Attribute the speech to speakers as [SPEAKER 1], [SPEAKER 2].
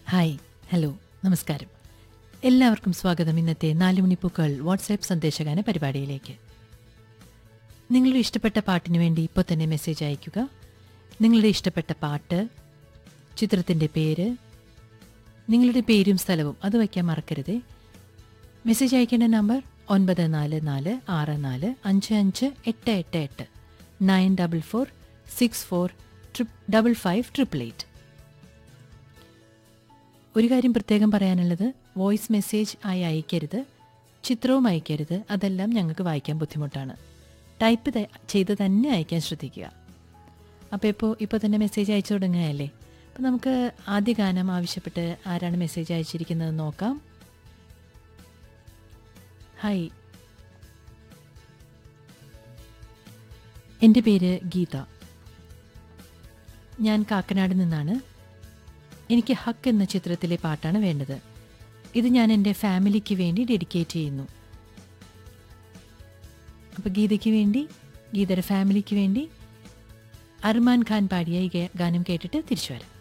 [SPEAKER 1] hi hello നമസ്കാരം എല്ലാവർക്കും സ്വാഗതം ഇന്നത്തെ നാല് മണിപ്പൂക്കൾ വാട്സാപ്പ് സന്ദേശഗാന പരിപാടിയിലേക്ക് നിങ്ങളുടെ ഇഷ്ടപ്പെട്ട പാട്ടിന് വേണ്ടി ഇപ്പോൾ തന്നെ മെസ്സേജ് അയയ്ക്കുക നിങ്ങളുടെ ഇഷ്ടപ്പെട്ട പാട്ട് ചിത്രത്തിൻ്റെ പേര് നിങ്ങളുടെ പേരും സ്ഥലവും അത് വയ്ക്കാൻ മറക്കരുതേ മെസ്സേജ് അയക്കേണ്ട നമ്പർ ഒൻപത് നാല് നാല് ആറ് നാല് അഞ്ച് അഞ്ച് എട്ട് എട്ട് എട്ട് nine double four six four trip double five triple eight ഒരു കാര്യം പ്രത്യേകം പറയാനുള്ളത് വോയിസ് മെസ്സേജ് ആയി അയക്കരുത് ചിത്രവും അയക്കരുത് അതെല്ലാം ഞങ്ങൾക്ക് വായിക്കാൻ ബുദ്ധിമുട്ടാണ് ടൈപ്പ് ത- ചെയ്ത് തന്നെ അയക്കാൻ ശ്രദ്ധിക്കുക അപ്പോൾ ഇപ്പോൾ ഇപ്പോൾ തന്നെ മെസ്സേജ് അയച്ചു തുടങ്ങുകയല്ലേ അപ്പോൾ നമുക്ക് ആദ്യ ഗാനം ആവശ്യപ്പെട്ട് ആരാണ് മെസ്സേജ് അയച്ചിരിക്കുന്നത് നോക്കാം ഹായ് എൻ്റെ പേര് ഗീത ഞാൻ കാക്കനാട് നിന്നാണ് എനിക്ക് ഹക്ക് എന്ന ചിത്രത്തിലെ പാട്ടാണ് വേണ്ടത് ഇത് ഞാൻ എൻ്റെ ഫാമിലിക്ക് വേണ്ടി ഡെഡിക്കേറ്റ് ചെയ്യുന്നു അപ്പോൾ ഗീതയ്ക്ക് വേണ്ടി ഗീതയുടെ ഫാമിലിക്ക് വേണ്ടി അർമാൻ ഖാൻ പാടിയ ഈ ഗാ- ഗാനം കേട്ടിട്ട് തിരിച്ചു വരാം